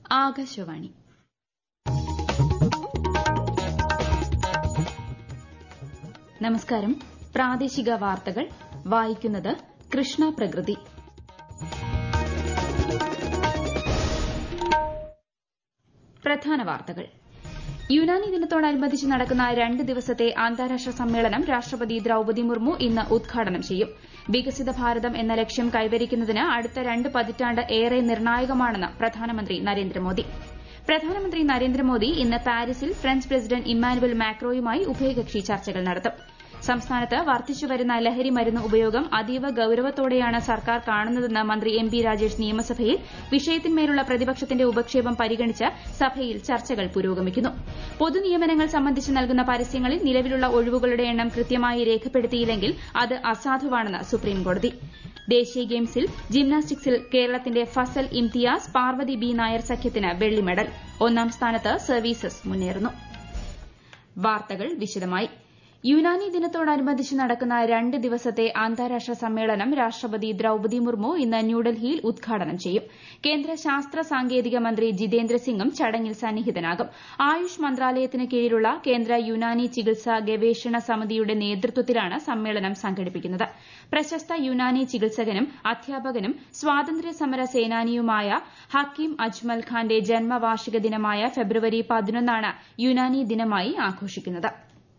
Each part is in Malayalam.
ആകാശവാണി നമസ്കാരം പ്രാദേശിക വാർത്തകൾ വായിക്കുന്നത് കൃഷ്ണ പ്രകൃതി പ്രധാന വാർത്തകൾ യുനാനി ദിനത്തോടനുബന്ധിച്ച് നടക്കുന്ന രണ്ട് ദിവസത്തെ അന്താരാഷ്ട്ര സമ്മേളനം രാഷ്ട്രപതി ദ്രൌപതി മുർമു ഇന്ന് ഉദ്ഘാടനം ചെയ്യും വികസിത ഭാരതം എന്ന ലക്ഷ്യം കൈവരിക്കുന്നതിന് അടുത്ത രണ്ട് പതിറ്റാണ്ട് ഏറെ നിർണായകമാണെന്ന് പ്രധാനമന്ത്രി നരേന്ദ്രമോദി പ്രധാനമന്ത്രി നരേന്ദ്രമോദി ഇന്ന് പാരീസിൽ ഫ്രഞ്ച് പ്രസിഡന്റ് ഇമ്മാനുവൽ മാക്രോയുമായി ഉഭയകക്ഷി ചർച്ചകൾ നടത്തും സംസ്ഥാനത്ത് വർദ്ധിച്ചുവരുന്ന ലഹരി മരുന്ന് ഉപയോഗം അതീവ ഗൌരവത്തോടെയാണ് സർക്കാർ കാണുന്നതെന്ന് മന്ത്രി എം പി രാജേഷ് നിയമസഭയിൽ വിഷയത്തിന്മേലുള്ള പ്രതിപക്ഷത്തിന്റെ ഉപക്ഷേപം പരിഗണിച്ച് സഭയിൽ ചർച്ചകൾ പുരോഗമിക്കുന്നു പൊതുനിയമനങ്ങൾ സംബന്ധിച്ച് നൽകുന്ന പരസ്യങ്ങളിൽ നിലവിലുള്ള ഒഴിവുകളുടെ എണ്ണം കൃത്യമായി രേഖപ്പെടുത്തിയില്ലെങ്കിൽ അത് അസാധുവാണെന്ന് സുപ്രീംകോടതി ദേശീയ ഗെയിംസിൽ ജിംനാസ്റ്റിക്സിൽ കേരളത്തിന്റെ ഫസൽ ഇംതിയാസ് പാർവതി ബി നായർ സഖ്യത്തിന് വെള്ളി മെഡൽ ഒന്നാം സ്ഥാനത്ത് സർവീസസ് മുന്നേറുന്നു വാർത്തകൾ വിശദമായി യുനാനി ദിനത്തോടനുബന്ധിച്ച് നടക്കുന്ന രണ്ട് ദിവസത്തെ അന്താരാഷ്ട്ര സമ്മേളനം രാഷ്ട്രപതി ദ്രൌപതി മുർമു ഇന്ന് ന്യൂഡൽഹിയിൽ ഉദ്ഘാടനം ചെയ്യും കേന്ദ്ര ശാസ്ത്ര സാങ്കേതിക മന്ത്രി ജിതേന്ദ്ര സിംഗും ചടങ്ങിൽ സന്നിഹിതനാകും ആയുഷ് മന്ത്രാലയത്തിന് കീഴിലുള്ള കേന്ദ്ര യുനാനി ചികിത്സാ ഗവേഷണ സമിതിയുടെ നേതൃത്വത്തിലാണ് സമ്മേളനം സംഘടിപ്പിക്കുന്നത് പ്രശസ്ത യുനാനി ചികിത്സകനും അധ്യാപകനും സ്വാതന്ത്ര്യ സമര സേനാനിയുമായ ഹക്കീം അജ്മൽ ഖാന്റെ ജന്മവാർഷിക ദിനമായ ഫെബ്രുവരി പതിനൊന്നാണ് യുനാനി ദിനമായി ആഘോഷിക്കുന്നത്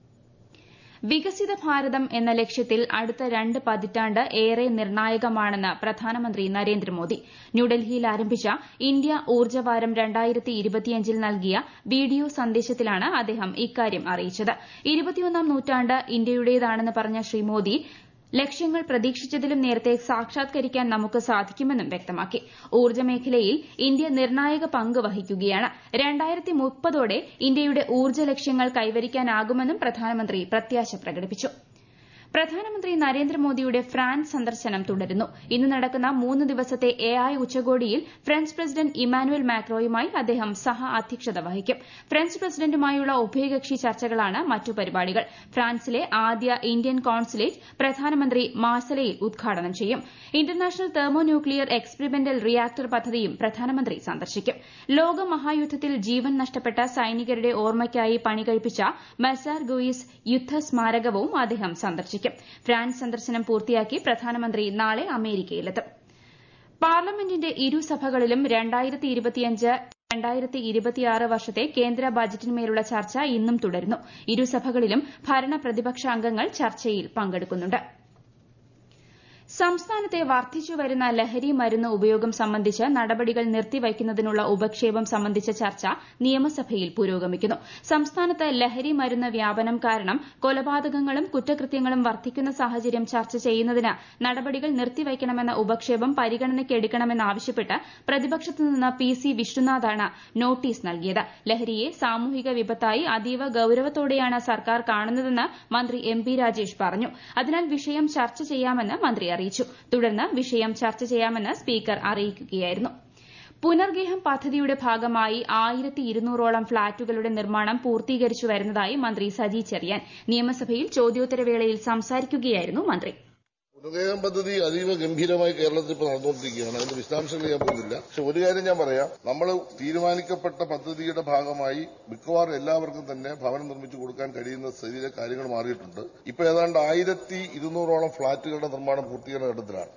വികസിത ഭാരതം എന്ന ലക്ഷ്യത്തിൽ അടുത്ത രണ്ട് പതിറ്റാണ്ട് ഏറെ നിർണായകമാണെന്ന് പ്രധാനമന്ത്രി നരേന്ദ്രമോദി ന്യൂഡൽഹിയിൽ ആരംഭിച്ച ഇന്ത്യ ഊർജ്ജവാരം ൽ നൽകിയ വീഡിയോ സന്ദേശത്തിലാണ് അദ്ദേഹം ഇക്കാര്യം അറിയിച്ചത് ഇരുപത്തിയൊന്നാം നൂറ്റാണ്ട് ഇന്ത്യയുടേതാണെന്ന് പറഞ്ഞ ശ്രീ മോദി ലക്ഷ്യങ്ങൾ പ്രതീക്ഷിച്ചതിലും നേരത്തെ സാക്ഷാത്കരിക്കാൻ നമുക്ക് സാധിക്കുമെന്നും വ്യക്തമാക്കി ഊർജ്ജ മേഖലയിൽ ഇന്ത്യ നിർണായക പങ്ക് വഹിക്കുകയാണ് രണ്ടായിരത്തി മുപ്പതോടെ ഇന്ത്യയുടെ ഊർജ്ജ ലക്ഷ്യങ്ങൾ കൈവരിക്കാനാകുമെന്നും പ്രധാനമന്ത്രി പ്രത്യാശ പ്രകടിപ്പിച്ചു പ്രധാനമന്ത്രി നരേന്ദ്രമോദിയുടെ ഫ്രാൻസ് സന്ദർശനം തുടരുന്നു ഇന്ന് നടക്കുന്ന മൂന്ന് ദിവസത്തെ എ ഐ ഉച്ചകോടിയിൽ ഫ്രഞ്ച് പ്രസിഡന്റ് ഇമ്മാനുവൽ മാക്രോയുമായി അദ്ദേഹം സഹ അധ്യക്ഷത വഹിക്കും ഫ്രഞ്ച് പ്രസിഡന്റുമായുള്ള ഉഭയകക്ഷി ചർച്ചകളാണ് മറ്റു പരിപാടികൾ ഫ്രാൻസിലെ ആദ്യ ഇന്ത്യൻ കോൺസുലേറ്റ് പ്രധാനമന്ത്രി മാർസലയിൽ ഉദ്ഘാടനം ചെയ്യും international thermo nuclear experimental reactor പദ്ധതിയും പ്രധാനമന്ത്രി സന്ദർശിക്കും ലോക മഹായുദ്ധത്തിൽ ജീവൻ നഷ്ടപ്പെട്ട സൈനികരുടെ ഓർമ്മയ്ക്കായി പണികഴിപ്പിച്ച മസാർ ഗുയിസ് യുദ്ധ സ്മാരകവും അദ്ദേഹം സന്ദർശിക്കും ഫ്രാൻസ് സന്ദർശനം പൂർത്തിയാക്കി പ്രധാനമന്ത്രി നാളെ അമേരിക്കയിലെത്തും പാർലമെന്റിന്റെ ഇരുസഭകളിലും വർഷത്തെ കേന്ദ്ര ബജറ്റിന്മേലുള്ള ചർച്ച ഇന്നും തുടരുന്നു ഇരുസഭകളിലും ഭരണ പ്രതിപക്ഷ അംഗങ്ങൾ ചർച്ചയിൽ പങ്കെടുക്കുന്നുണ്ട് സംസ്ഥാനത്തെ വർദ്ധിച്ചുവരുന്ന ലഹരി മരുന്ന് ഉപയോഗം സംബന്ധിച്ച് നടപടികൾ നിർത്തിവയ്ക്കുന്നതിനുള്ള ഉപക്ഷേപം സംബന്ധിച്ച ചർച്ച നിയമസഭയിൽ പുരോഗമിക്കുന്നു സംസ്ഥാനത്ത് ലഹരി മരുന്ന് വ്യാപനം കാരണം കൊലപാതകങ്ങളും കുറ്റകൃത്യങ്ങളും വർദ്ധിക്കുന്ന സാഹചര്യം ചർച്ച ചെയ്യുന്നതിന് നടപടികൾ നിർത്തിവയ്ക്കണമെന്ന ഉപക്ഷേപം പരിഗണനയ്ക്കെടുക്കണമെന്നാവശ്യപ്പെട്ട് പ്രതിപക്ഷത്തു നിന്ന് പി സി വിഷ്ണുനാഥാണ് നോട്ടീസ് നൽകിയത് ലഹരിയെ സാമൂഹിക വിപത്തായി അതീവ ഗൌരവത്തോടെയാണ് സർക്കാർ കാണുന്നതെന്ന് മന്ത്രി എം പി രാജേഷ് പറഞ്ഞു അതിനാൽ വിഷയം ചർച്ച ചെയ്യാമെന്ന് മന്ത്രി അറിയിച്ചു തുടർന്ന് വിഷയം ചർച്ച ചെയ്യാമെന്ന് സ്പീക്കർ അറിയിക്കുകയായിരുന്നു പുനർഗേഹം പദ്ധതിയുടെ ഭാഗമായി ആയിരത്തി ഇരുന്നൂറോളം ഫ്ളാറ്റുകളുടെ നിർമ്മാണം പൂർത്തീകരിച്ചു വരുന്നതായി മന്ത്രി സജി ചെറിയാൻ നിയമസഭയിൽ ചോദ്യോത്തരവേളയിൽ സംസാരിക്കുകയായിരുന്നു മന്ത്രി പുനർഗേഹം പദ്ധതി അതീവ ഗംഭീരമായി കേരളത്തിൽ ഇപ്പോൾ നടന്നുകൊണ്ടിരിക്കുകയാണ് അതിന്റെ വിശദാംശങ്ങൾ ഞാൻ പോകുന്നില്ല പക്ഷെ ഒരു കാര്യം ഞാൻ പറയാം നമ്മൾ തീരുമാനിക്കപ്പെട്ട പദ്ധതിയുടെ ഭാഗമായി മിക്കവാറും എല്ലാവർക്കും തന്നെ ഭവനം നിർമ്മിച്ചു കൊടുക്കാൻ കഴിയുന്ന സ്ഥിതിയിലെ കാര്യങ്ങൾ മാറിയിട്ടുണ്ട് ഇപ്പോൾ ഏതാണ്ട് ആയിരത്തി ഇരുന്നൂറോളം ഫ്ളാറ്റുകളുടെ നിർമ്മാണം പൂർത്തീകരണ ഘട്ടത്തിലാണ്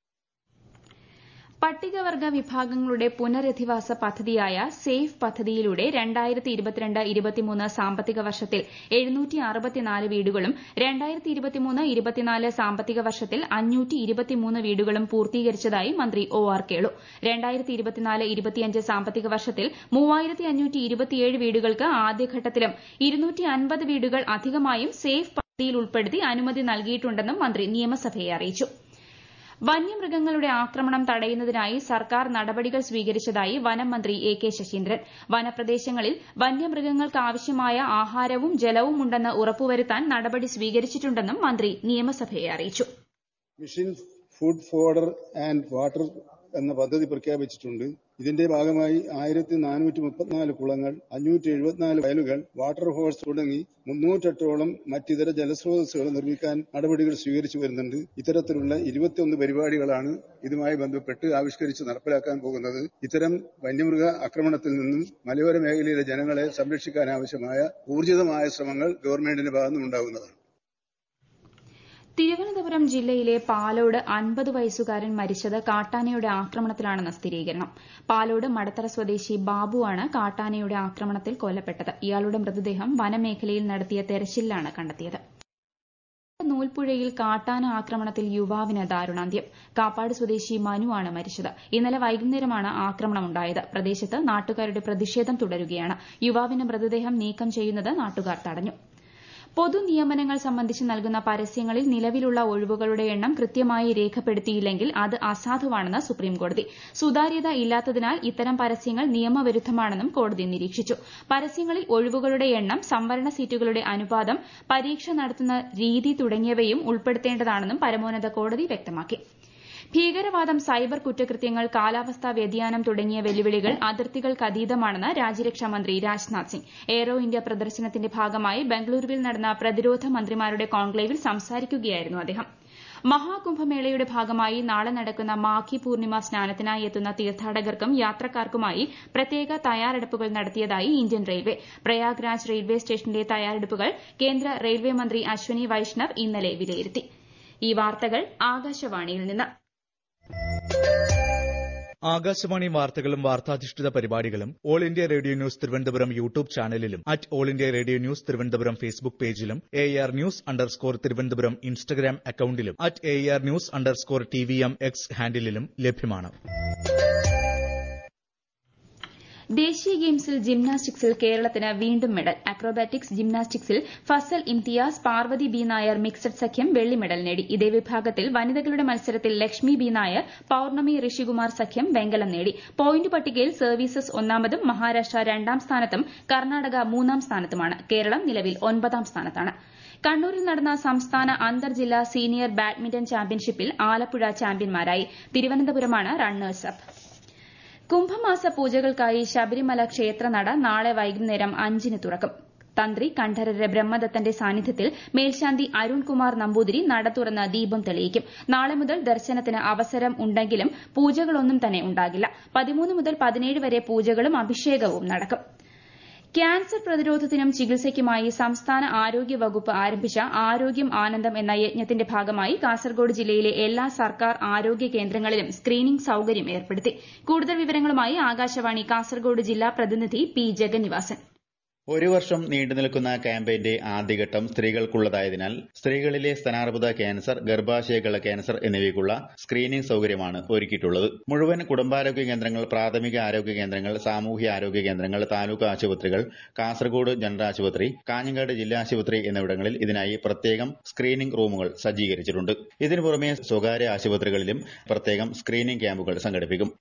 പട്ടികവർഗ വിഭാഗങ്ങളുടെ പുനരധിവാസ പദ്ധതിയായ സേഫ് പദ്ധതിയിലൂടെ രണ്ടായിരത്തി ഇരുപത്തിരണ്ട് ഇരുപത്തിമൂന്ന് സാമ്പത്തിക വർഷത്തിൽ എഴുന്നൂറ്റി അറുപത്തിനാല് വീടുകളും രണ്ടായിരത്തി ഇരുപത്തിമൂന്ന് ഇരുപത്തിനാല് സാമ്പത്തിക വർഷത്തിൽ അഞ്ഞൂറ്റി ഇരുപത്തിമൂന്ന് വീടുകളും പൂർത്തീകരിച്ചതായി മന്ത്രി ഒ ആർ കേളു രണ്ടായിരത്തി ഇരുപത്തിനാല് ഇരുപത്തിയഞ്ച് സാമ്പത്തിക വർഷത്തിൽ മൂവായിരത്തി അഞ്ഞൂറ്റി ഇരുപത്തിയേഴ് വീടുകൾക്ക് ആദ്യഘട്ടത്തിലും ഇരുന്നൂറ്റി അൻപത് വീടുകൾ അധികമായും സേഫ് പദ്ധതിയിൽ ഉൾപ്പെടുത്തി അനുമതി നൽകിയിട്ടുണ്ടെന്നും മന്ത്രി നിയമസഭയെ അറിയിച്ചു വന്യമൃഗങ്ങളുടെ ആക്രമണം തടയുന്നതിനായി സർക്കാർ നടപടികൾ സ്വീകരിച്ചതായി വനം മന്ത്രി എ കെ ശശീന്ദ്രൻ വനപ്രദേശങ്ങളിൽ വന്യമൃഗങ്ങൾക്ക് ആവശ്യമായ ആഹാരവും ജലവും ഉണ്ടെന്ന് ഉറപ്പുവരുത്താൻ നടപടി സ്വീകരിച്ചിട്ടുണ്ടെന്നും മന്ത്രി നിയമസഭയെ അറിയിച്ചു mission food fodder and water എന്ന പദ്ധതി പ്രഖ്യാപിച്ചിട്ടുണ്ട് ഇതിന്റെ ഭാഗമായി ആയിരത്തി നാനൂറ്റി മുപ്പത്തിനാല് കുളങ്ങൾ അഞ്ഞൂറ്റി എഴുപത്തിനാല് വയലുകൾ വാട്ടർ ഹോഴ്സ് തുടങ്ങി മുന്നൂറ്റെട്ടോളം മറ്റിതര ജലസ്രോതസ്സുകൾ നിർമ്മിക്കാൻ നടപടികൾ സ്വീകരിച്ചു വരുന്നുണ്ട് ഇത്തരത്തിലുള്ള ഇരുപത്തിയൊന്ന് പരിപാടികളാണ് ഇതുമായി ബന്ധപ്പെട്ട് ആവിഷ്കരിച്ച് നടപ്പിലാക്കാൻ പോകുന്നത് ഇത്തരം വന്യമൃഗ ആക്രമണത്തിൽ നിന്നും മലയോര മേഖലയിലെ ജനങ്ങളെ സംരക്ഷിക്കാൻ ആവശ്യമായ ഊർജിതമായ ശ്രമങ്ങൾ ഗവൺമെന്റിന്റെ ഭാഗത്തുനിന്നുണ്ടാകുന്നതാണ് തിരുവനന്തപുരം ജില്ലയിലെ പാലോട് അൻപത് വയസ്സുകാരൻ മരിച്ചത് കാട്ടാനയുടെ ആക്രമണത്തിലാണെന്ന് സ്ഥിരീകരണം പാലോട് മടത്തറ സ്വദേശി ബാബുവാണ് കാട്ടാനയുടെ ആക്രമണത്തിൽ കൊല്ലപ്പെട്ടത് ഇയാളുടെ മൃതദേഹം വനമേഖലയിൽ നടത്തിയ തെരച്ചിലിലാണ് കണ്ടെത്തിയത് നൂൽപ്പുഴയിൽ കാട്ടാന ആക്രമണത്തിൽ യുവാവിന് ദാരുണാന്ത്യം കാപ്പാട് സ്വദേശി മനുവാണ് മരിച്ചത് ഇന്നലെ വൈകുന്നേരമാണ് ആക്രമണമുണ്ടായത് പ്രദേശത്ത് നാട്ടുകാരുടെ പ്രതിഷേധം തുടരുകയാണ് യുവാവിന്റെ മൃതദേഹം നീക്കം ചെയ്യുന്നത് നാട്ടുകാർ തടഞ്ഞു പൊതുനിയമനങ്ങൾ സംബന്ധിച്ച് നൽകുന്ന പരസ്യങ്ങളിൽ നിലവിലുള്ള ഒഴിവുകളുടെ എണ്ണം കൃത്യമായി രേഖപ്പെടുത്തിയില്ലെങ്കിൽ അത് അസാധുവാണെന്ന് സുപ്രീംകോടതി സുതാര്യത ഇല്ലാത്തതിനാൽ ഇത്തരം പരസ്യങ്ങൾ നിയമവിരുദ്ധമാണെന്നും കോടതി നിരീക്ഷിച്ചു പരസ്യങ്ങളിൽ ഒഴിവുകളുടെ എണ്ണം സംവരണ സീറ്റുകളുടെ അനുപാതം പരീക്ഷ നടത്തുന്ന രീതി തുടങ്ങിയവയും ഉൾപ്പെടുത്തേണ്ടതാണെന്നും പരമോന്നത കോടതി വ്യക്തമാക്കി ഭീകരവാദം സൈബർ കുറ്റകൃത്യങ്ങൾ കാലാവസ്ഥാ വ്യതിയാനം തുടങ്ങിയ വെല്ലുവിളികൾ അതിർത്തികൾക്കതീതമാണെന്ന് രാജ്യരക്ഷാ മന്ത്രി രാജ്നാഥ് സിംഗ് എയ്റോ ഇന്ത്യ പ്രദർശനത്തിന്റെ ഭാഗമായി ബംഗളൂരുവിൽ നടന്ന പ്രതിരോധ മന്ത്രിമാരുടെ കോൺക്ലേവിൽ സംസാരിക്കുകയായിരുന്നു അദ്ദേഹം മഹാകുംഭമേളയുടെ ഭാഗമായി നാളെ നടക്കുന്ന മാഘി പൂർണിമ സ്നാനത്തിനായി എത്തുന്ന തീർത്ഥാടകർക്കും യാത്രക്കാർക്കുമായി പ്രത്യേക തയ്യാറെടുപ്പുകൾ നടത്തിയതായി ഇന്ത്യൻ റെയിൽവേ പ്രയാഗ്രാജ് റെയിൽവേ സ്റ്റേഷന്റെ തയ്യാറെടുപ്പുകൾ കേന്ദ്ര റെയിൽവേ മന്ത്രി അശ്വനി വൈഷ്ണവ് ഇന്നലെ വിലയിരുത്തി ഈ വാർത്തകൾ ആകാശവാണിയിൽ നിന്ന് ആകാശവാണി വാർത്തകളും വാർത്താധിഷ്ഠിത പരിപാടികളും all India radio news Thiruvananthapuram YouTube ചാനലിലും at all India radio news Thiruvananthapuram Facebook പേജിലും A R news underscore Thiruvananthapuram Instagram അക്കൌണ്ടിലും at A R news underscore T V M X ഹാൻഡിലും ലഭ്യമാണ് ദേശീയ ഗെയിംസിൽ ജിംനാസ്റ്റിക്സിൽ കേരളത്തിന് വീണ്ടും മെഡൽ അക്രോബാറ്റിക്സ് ജിംനാസ്റ്റിക്സിൽ ഫസൽ ഇംതിയാസ് പാർവതി ബി നായർ മിക്സഡ് സഖ്യം വെള്ളി മെഡൽ നേടി ഇതേ വിഭാഗത്തിൽ വനിതകളുടെ മത്സരത്തിൽ ലക്ഷ്മി ബി നായർ പൌർണമി ഋഷികുമാർ സഖ്യം വെങ്കലം നേടി പോയിന്റ് പട്ടികയിൽ സർവീസസ് ഒന്നാമതും മഹാരാഷ്ട്ര രണ്ടാം സ്ഥാനത്തും കർണാടക മൂന്നാം സ്ഥാനത്തുമാണ് കേരളം നിലവിൽ ഒൻപതാം സ്ഥാനത്താണ് കണ്ണൂരിൽ നടന്ന സംസ്ഥാന അന്തർ ജില്ലാ സീനിയർ ബാഡ്മിന്റൺ ചാമ്പ്യൻഷിപ്പിൽ ആലപ്പുഴ ചാമ്പ്യന്മാരായി തിരുവനന്തപുരമാണ് റണ്ണേഴ്സ് അപ്പ് കുംഭമാസ പൂജകൾക്കായി ശബരിമല ക്ഷേത്രനട നാളെ വൈകുന്നേരം അഞ്ചിന് തുറക്കും തന്ത്രി കണ്ഠരര് ബ്രഹ്മദത്തന്റെ സാന്നിധ്യത്തിൽ മേൽശാന്തി അരുൺകുമാർ നമ്പൂതിരി നട തുറന്ന് ദീപം തെളിയിക്കും നാളെ മുതൽ ദർശനത്തിന് അവസരം ഉണ്ടെങ്കിലും പൂജകളൊന്നും തന്നെ ഉണ്ടാകില്ല പതിമൂന്ന് മുതൽ പതിനേഴ് വരെ പൂജകളും അഭിഷേകവും നടക്കും ക്യാൻസർ പ്രതിരോധത്തിനും ചികിത്സയ്ക്കുമായി സംസ്ഥാന ആരോഗ്യ വകുപ്പ് ആരംഭിച്ച ആരോഗ്യം ആനന്ദം എന്ന യജ്ഞത്തിന്റെ ഭാഗമായി കാസർഗോഡ് ജില്ലയിലെ എല്ലാ സർക്കാർ ആരോഗ്യ കേന്ദ്രങ്ങളിലും സ്ക്രീനിംഗ് സൌകര്യം ഏർപ്പെടുത്തി കൂടുതൽ വിവരങ്ങളുമായി ആകാശവാണി കാസർഗോഡ് ജില്ലാ പ്രതിനിധി പി ജഗന്നിവാസൻ ഒരു വർഷം നീണ്ടു നിൽക്കുന്ന ക്യാമ്പയിന്റെ ആദ്യഘട്ടം സ്ത്രീകൾക്കുള്ളതായതിനാൽ സ്ത്രീകളിലെ സ്ഥാനാർബുദ ക്യാൻസർ ഗർഭാശയകള ക്യാൻസർ എന്നിവയ്ക്കുള്ള സ്ക്രീനിംഗ് സൌകര്യമാണ് ഒരുക്കിയിട്ടുള്ളത് മുഴുവൻ കുടുംബാരോഗ്യ കേന്ദ്രങ്ങൾ പ്രാഥമിക ആരോഗ്യ കേന്ദ്രങ്ങൾ സാമൂഹ്യ ആരോഗ്യ കേന്ദ്രങ്ങൾ താലൂക്ക് ആശുപത്രികൾ കാസർഗോഡ് ജനറൽ ആശുപത്രി കാഞ്ഞങ്ങാട് ജില്ലാ ആശുപത്രി എന്നിവിടങ്ങളിൽ ഇതിനായി പ്രത്യേകം സ്ക്രീനിംഗ് റൂമുകൾ സജ്ജീകരിച്ചിട്ടുണ്ട് ഇതിനു പുറമെ സ്വകാര്യ ആശുപത്രികളിലും പ്രത്യേകം സ്ക്രീനിംഗ് ക്യാമ്പുകൾ സംഘടിപ്പിക്കും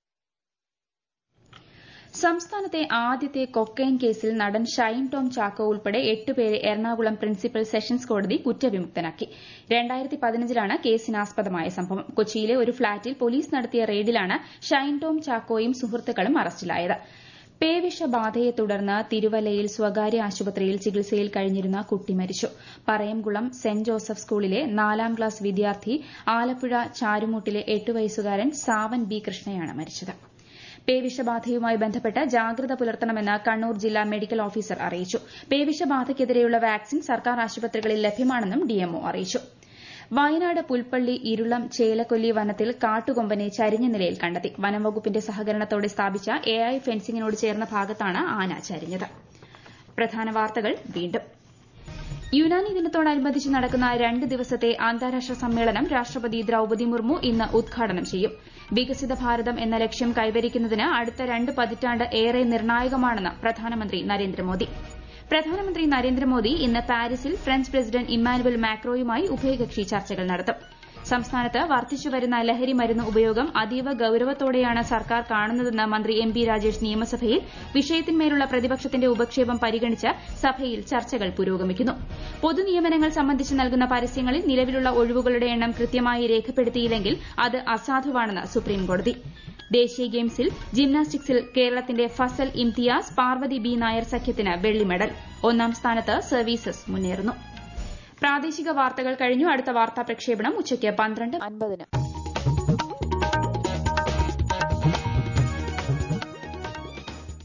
സംസ്ഥാനത്തെ ആദ്യത്തെ കൊക്കൈൻ കേസിൽ നടൻ ഷൈൻ ടോം ചാക്കോ ഉൾപ്പെടെ എട്ടുപേരെ എറണാകുളം പ്രിൻസിപ്പൽ സെഷൻസ് കോടതി കുറ്റവിമുക്തനാക്കി രണ്ടായിരത്തി പതിനഞ്ചിലാണ് കേസിനാസ്പദമായ സംഭവം കൊച്ചിയിലെ ഒരു ഫ്ളാറ്റിൽ പോലീസ് നടത്തിയ റെയ്ഡിലാണ് ഷൈൻ ടോം ചാക്കോയും സുഹൃത്തുക്കളും അറസ്റ്റിലായത് പേവിഷബാധയെ തുടർന്ന് തിരുവല്ലയിൽ സ്വകാര്യ ആശുപത്രിയിൽ ചികിത്സയിൽ കഴിഞ്ഞിരുന്ന കുട്ടി മരിച്ചു പറയംകുളം സെന്റ് ജോസഫ് സ്കൂളിലെ നാലാം ക്ലാസ് വിദ്യാർത്ഥി ആലപ്പുഴ ചാരുമൂട്ടിലെ എട്ട് വയസ്സുകാരൻ സാവൻ ബി കൃഷ്ണയാണ് മരിച്ചത് പേവിഷബാധയുമായി ബന്ധപ്പെട്ട് ജാഗ്രത പുലർത്തണമെന്ന് കണ്ണൂർ ജില്ലാ മെഡിക്കൽ ഓഫീസർ അറിയിച്ചു പേവിഷബാധയ്ക്കെതിരെയുള്ള വാക്സിൻ സർക്കാർ ആശുപത്രികളിൽ ലഭ്യമാണെന്നും ഡിഎംഒ അറിയിച്ചു വയനാട് പുൽപ്പള്ളി ഇരുളം ചേലക്കൊല്ലി വനത്തിൽ കാട്ടുകൊമ്പനെ ചരിഞ്ഞ നിലയിൽ കണ്ടെത്തി വനംവകുപ്പിന്റെ സഹകരണത്തോടെ സ്ഥാപിച്ച എഐ ഫെൻസിംഗിനോട് ചേർന്ന ഭാഗത്താണ് ആന ചരിഞ്ഞത് പ്രധാന വാർത്തകൾ വീണ്ടും യുനാനി ദിനത്തോടനുബന്ധിച്ച് നടക്കുന്ന രണ്ട് ദിവസത്തെ അന്താരാഷ്ട്ര സമ്മേളനം രാഷ്ട്രപതി ദ്രൌപതി മുർമു ഇന്ന് ഉദ്ഘാടനം ചെയ്യും വികസിത ഭാരതം എന്ന ലക്ഷ്യം കൈവരിക്കുന്നതിന് അടുത്ത രണ്ട് പതിറ്റാണ്ട് ഏറെ നിർണായകമാണെന്ന് പ്രധാനമന്ത്രി നരേന്ദ്രമോദി പ്രധാനമന്ത്രി നരേന്ദ്രമോദി ഇന്ന് പാരീസിൽ ഫ്രഞ്ച് പ്രസിഡന്റ് ഇമ്മാനുവൽ മാക്രോയുമായി ഉഭയകക്ഷി ചർച്ചകൾ നടത്തും സംസ്ഥാനത്ത് വർദ്ധിച്ചുവരുന്ന ലഹരി മരുന്ന് ഉപയോഗം അതീവ ഗൌരവത്തോടെയാണ് സർക്കാർ കാണുന്നതെന്ന് മന്ത്രി എം പി രാജേഷ് നിയമസഭയിൽ വിഷയത്തിന്മേലുള്ള പ്രതിപക്ഷത്തിന്റെ ഉപക്ഷേപം പരിഗണിച്ച് സഭയിൽ ചർച്ചകൾ പുരോഗമിക്കുന്നു പൊതുനിയമനങ്ങൾ സംബന്ധിച്ച് നൽകുന്ന പരസ്യങ്ങളിൽ നിലവിലുള്ള ഒഴിവുകളുടെ എണ്ണം കൃത്യമായി രേഖപ്പെടുത്തിയില്ലെങ്കിൽ അത് അസാധുവാണെന്ന് സുപ്രീംകോടതി ദേശീയ ഗെയിംസിൽ ജിംനാസ്റ്റിക്സിൽ കേരളത്തിന്റെ ഫസൽ ഇംതിയാസ് പാർവതി ബി നായർ സഖ്യത്തിന് വെള്ളി മെഡൽ ഒന്നാം സ്ഥാനത്ത് സർവീസസ് മുന്നേറുന്നു പ്രാദേശിക വാർത്തകൾ കഴിഞ്ഞു അടുത്ത വാർത്താ പ്രക്ഷേപണം ഉച്ചയ്ക്ക് പന്ത്രണ്ട് അൻപതിന്